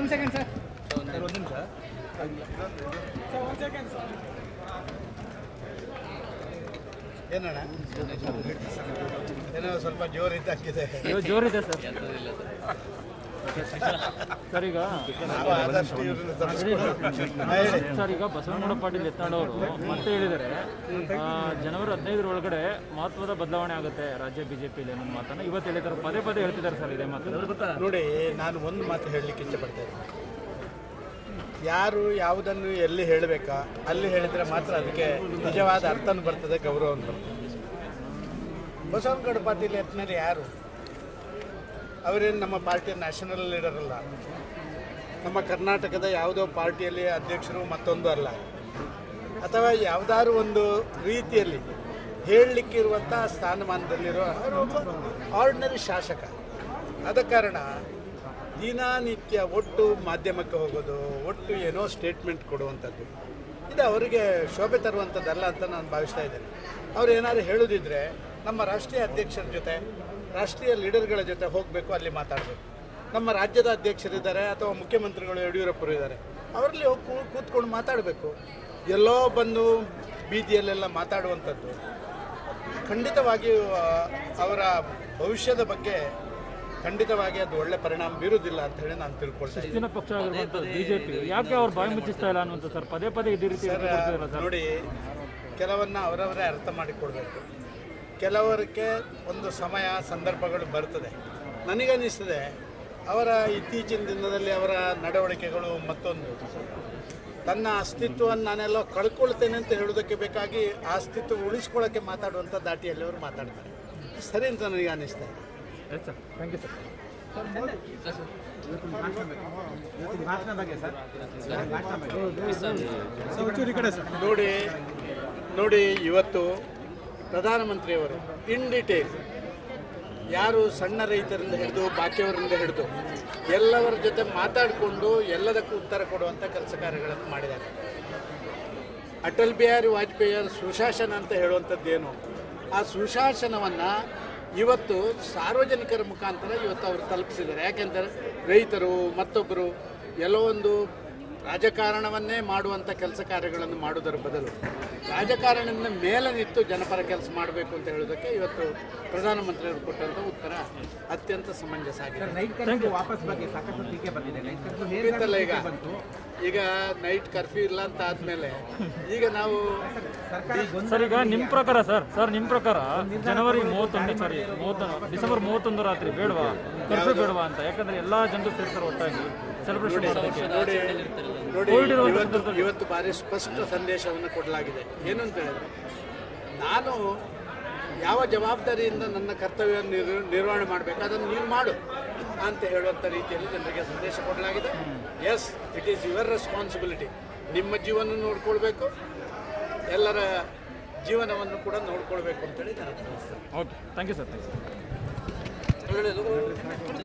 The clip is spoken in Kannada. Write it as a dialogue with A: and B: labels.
A: ಒಂದು ಸೆಕೆಂಡ್ ಸರ್
B: ಒಂದು ನಿಮಿಷ ಏನಣ್ಣ ಏನೋ ಸ್ವಲ್ಪ ಜೋರು ಇದ್ದಾಗಿದೆ
C: ಜೋರಿದೆ ಸರ್ ಸರ್ ಈಗ
B: ನಾವು ಆದಷ್ಟು ಇವ್ರನ್ನ ತಪ್ಪಿಸ್ಕೊಂಡು ಹೇಳಿ.
C: ಸರ್ ಈಗ ಬಸವನಗೌಡ ಪಾಟೀಲ್ ಯತ್ನಾಳ್ ಅವರು ಮತ್ತೆ ಹೇಳಿದ್ದಾರೆ ಆ, ಜನವರಿ ಹದಿನೈದರ ಒಳಗಡೆ ಮಹತ್ವದ ಬದಲಾವಣೆ ಆಗುತ್ತೆ ರಾಜ್ಯ ಬಿಜೆಪಿಯಲ್ಲಿ ಅನ್ನೋ ಮಾತನ್ನ ಇವತ್ತು ಹೇಳಿದ್ದಾರೆ ಪದೇ ಪದೇ ಹೇಳ್ತಿದ್ದಾರೆ ಸರ್ ಇದೇ ಮಾತು
B: ನೋಡಿ ನಾನು ಒಂದು ಮಾತು ಹೇಳಲಿಕ್ಕೆ ಇಷ್ಟಪಡ್ತೇನೆ ಯಾರು ಯಾವುದನ್ನು ಎಲ್ಲಿ ಹೇಳಬೇಕಾ ಅಲ್ಲಿ ಹೇಳಿದರೆ ಮಾತ್ರ ಅದಕ್ಕೆ ನಿಜವಾದ ಅರ್ಥನೂ ಬರ್ತದೆ ಗೌರವನು ಬರ್ತದೆ ಬಸವನಗೌಡ ಪಾಟೀಲ್ ಯತ್ನಾಳ್ ಯಾರು ಅವರೇನು ನಮ್ಮ ಪಾರ್ಟಿಯ ನ್ಯಾಷನಲ್ ಲೀಡರ್ ಅಲ್ಲ ನಮ್ಮ ಕರ್ನಾಟಕದ ಯಾವುದೋ ಪಾರ್ಟಿಯಲ್ಲಿ ಅಧ್ಯಕ್ಷರು ಮತ್ತೊಂದು ಅಲ್ಲ ಅಥವಾ ಯಾವುದಾದ್ರು ಒಂದು ರೀತಿಯಲ್ಲಿ ಹೇಳಲಿಕ್ಕಿರುವಂಥ ಸ್ಥಾನಮಾನದಲ್ಲಿರೋ ಅವರು ಒಬ್ಬ ಆರ್ಡಿನರಿ ಶಾಸಕ ಆದ ಕಾರಣ ದಿನನಿತ್ಯ ಒಟ್ಟು ಮಾಧ್ಯಮಕ್ಕೆ ಹೋಗೋದು ಒಟ್ಟು ಏನೋ ಸ್ಟೇಟ್ಮೆಂಟ್ ಕೊಡುವಂಥದ್ದು ಇದು ಅವರಿಗೆ ಶೋಭೆ ತರುವಂಥದ್ದಲ್ಲ ಅಂತ ನಾನು ಭಾವಿಸ್ತಾ ಇದ್ದೇನೆ ಅವ್ರು ಏನಾದ್ರು ಹೇಳೋದಿದ್ರೆ ನಮ್ಮ ರಾಷ್ಟ್ರೀಯ ಅಧ್ಯಕ್ಷರ ಜೊತೆ ರಾಷ್ಟ್ರೀಯ ಲೀಡರ್ಗಳ ಜೊತೆ ಹೋಗಬೇಕು ಅಲ್ಲಿ ಮಾತಾಡಬೇಕು ನಮ್ಮ ರಾಜ್ಯದ ಅಧ್ಯಕ್ಷರಿದ್ದಾರೆ ಅಥವಾ ಮುಖ್ಯಮಂತ್ರಿಗಳು ಯಡಿಯೂರಪ್ಪರು ಇದ್ದಾರೆ ಅವರಲ್ಲಿ ಹೋಗಿ ಕೂ- ಕೂತ್ಕೊಂಡು ಮಾತಾಡಬೇಕು ಎಲ್ಲೋ ಬಂದು ಬೀದಿಯಲ್ಲೆಲ್ಲ ಮಾತಾಡುವಂಥದ್ದು ಖಂಡಿತವಾಗಿಯೂ ಆ, ಅವರ ಭವಿಷ್ಯದ ಬಗ್ಗೆ ಖಂಡಿತವಾಗಿ ಅದು ಒಳ್ಳೆ ಪರಿಣಾಮ ಬೀರುವುದಿಲ್ಲ ಅಂತ ಹೇಳಿ ನಾನು ತಿಳ್ಕೊಳ್ತಾ ಇದ್ದೀನಿ
C: ಶಿಸ್ತಿನ ಪಕ್ಷ ಆಗಿರುವಂತ ಬಿಜೆಪಿ ಯಾಕೆ ಅವ್ರು ಬಾಯಿ ಮುಚ್ಚಿಸ್ತಾ ಇಲ್ಲ ಅನ್ನುವಂಥ ಸರ್ ಪದೇ ಪದೇ ಇದೇ ರೀತಿ
B: ಸರ್
C: ಹೇಳ್ತಿದಾರಲ್ಲ ಸರ್
B: ನೋಡಿ ಕೆಲವನ್ನ ಅವರವರೇ ಅರ್ಥ ಮಾಡಿಕೊಡ್ಬೇಕು ಕೆಲವರಿಗೆ ಒಂದು ಸಮಯ ಸಂದರ್ಭಗಳು ಬರ್ತದೆ ನನಗನ್ನಿಸ್ತದೆ ಅವರ ಇತ್ತೀಚಿನ ದಿನದಲ್ಲಿ ಅವರ ನಡವಳಿಕೆಗಳು ಮತ್ತೊಂದು ತನ್ನ ಅಸ್ತಿತ್ವವನ್ನು ನಾನೆಲ್ಲ ಕಳ್ಕೊಳ್ತೇನೆ ಅಂತ ಹೇಳೋದಕ್ಕೆ ಬೇಕಾಗಿ ಆ ಅಸ್ತಿತ್ವ ಉಳಿಸ್ಕೊಳ್ಳೋಕ್ಕೆ ಮಾತಾಡುವಂಥ ದಾಟಿಯಲ್ಲಿ ಅವರು ಮಾತಾಡ್ತಾರೆ ಸರಿ ಅಂತ ನನಗೆ ಅನ್ನಿಸ್ತಾ ಇದೆ
C: yes sir thank you sir
B: ನೋಡಿ ನೋಡಿ ಇವತ್ತು ಪ್ರಧಾನಮಂತ್ರಿಯವರು ಇನ್ ಡಿಟೇಲ್ ಯಾರು ಸಣ್ಣ ರೈತರಿಂದ ಹಿಡಿದು ಬಾಕಿಯವರಿಂದ ಹಿಡಿದು ಎಲ್ಲವರ ಜೊತೆ ಮಾತಾಡಿಕೊಂಡು ಎಲ್ಲದಕ್ಕೂ ಉತ್ತರ ಕೊಡುವಂಥ ಕೆಲಸ ಕಾರ್ಯಗಳನ್ನು ಮಾಡಿದ್ದಾರೆ ಅಟಲ್ ಬಿಹಾರಿ ವಾಜಪೇಯಿಯರ ಸುಶಾಸನ ಅಂತ ಹೇಳುವಂಥದ್ದೇನು ಆ ಸುಶಾಸನವನ್ನು ಇವತ್ತು ಸಾರ್ವಜನಿಕರ ಮುಖಾಂತರ ಇವತ್ತು ಅವರು ತಲುಪಿಸಿದ್ದಾರೆ ಯಾಕೆಂದರೆ ರೈತರು ಮತ್ತೊಬ್ಬರು ಎಲ್ಲೋ ಒಂದು ರಾಜಕಾರಣವನ್ನೇ ಮಾಡುವಂಥ ಕೆಲಸ ಕಾರ್ಯಗಳನ್ನು ಮಾಡುವುದರ ಬದಲು ರಾಜಕಾರಣದಿಂದ ಮೇಲೆ ನಿಂತು ಜನಪರ ಕೆಲಸ ಮಾಡಬೇಕು ಅಂತ ಹೇಳೋದಕ್ಕೆ ಇವತ್ತು ಪ್ರಧಾನಮಂತ್ರಿಯವರು ಕೊಟ್ಟಂಥ ಉತ್ತರ ಅತ್ಯಂತ ಸಮಂಜಸ ಆಗಿದೆ
A: ನೈಟ್ ಕರ್ಫ್ಯೂ ವಾಪಸ್ ಬಗ್ಗೆ ಸಾಕಷ್ಟು ಟೀಕೆ ಬಂದಿದೆ ನೈಟ್ ಕರ್ಫ್ಯೂ ಹೇಗೆ
B: ಗೊತ್ತಲ್ಲ ಈಗ ಈಗ ನೈಟ್ ಕರ್ಫ್ಯೂ ಇಲ್ಲ ಅಂತ ಆದ್ಮೇಲೆ ಈಗ ನಾವು
A: ಸರ್ಕಾರ ಗೊಂದಲ
C: ಸರ್ ಈಗ ನಿಮ್ಮ ಪ್ರಕಾರ ಸರ್ ಸರ್ ನಿಮ್ಮ ಪ್ರಕಾರ ಜನವರಿ ಮೂವತ್ತೊಂದು ಸಾರಿ ಮೂವತ್ತೊಂದು ಡಿಸೆಂಬರ್ ಮೂವತ್ತೊಂದು ರಾತ್ರಿ ಬೇಡವಾ ಕರ್ಫ್ಯೂ ಬೇಡವಾ ಅಂತ ಯಾಕಂದ್ರೆ ಎಲ್ಲಾ ಜನರು ಸೇರ್ತಾರೆ ಒಟ್ಟಾಗಿ ಸೆಲೆಬ್ರೇಷನ್ ಮಾಡೋದಕ್ಕೆ
B: ನೋಡಿ ನೋಡಿ
C: ಕೋವಿಡ್ ಇರೋ
B: ಇವತ್ತು ಇವತ್ತು ಭಾರಿ ಸ್ಪಷ್ಟ ಸಂದೇಶವನ್ನು ಕೊಡಲಾಗಿದೆ ಏನು ಅಂತ ಹೇಳಿದ್ರೆ ನಾನು ಯಾವ ಜವಾಬ್ದಾರಿಯಿಂದ ನನ್ನ ಕರ್ತವ್ಯವನ್ನು ನಿರ್ ನಿರ್ವಹಣೆ ಮಾಡಬೇಕು ಅದನ್ನು ನೀನು ಮಾಡು ಅಂತ ಹೇಳುವಂಥ ರೀತಿಯಲ್ಲಿ ಜನರಿಗೆ ಸಂದೇಶ ಕೊಡಲಾಗಿದೆ yes it is your responsibility ನಿಮ್ಮ ಜೀವನ ನೋಡ್ಕೊಳ್ಬೇಕು ಎಲ್ಲರ ಜೀವನವನ್ನು ಕೂಡ ನೋಡ್ಕೊಳ್ಬೇಕು ಅಂತೇಳಿ ನಾನು ತಿಳಿಸ್ತೇನೆ
C: okay thank you sir thank you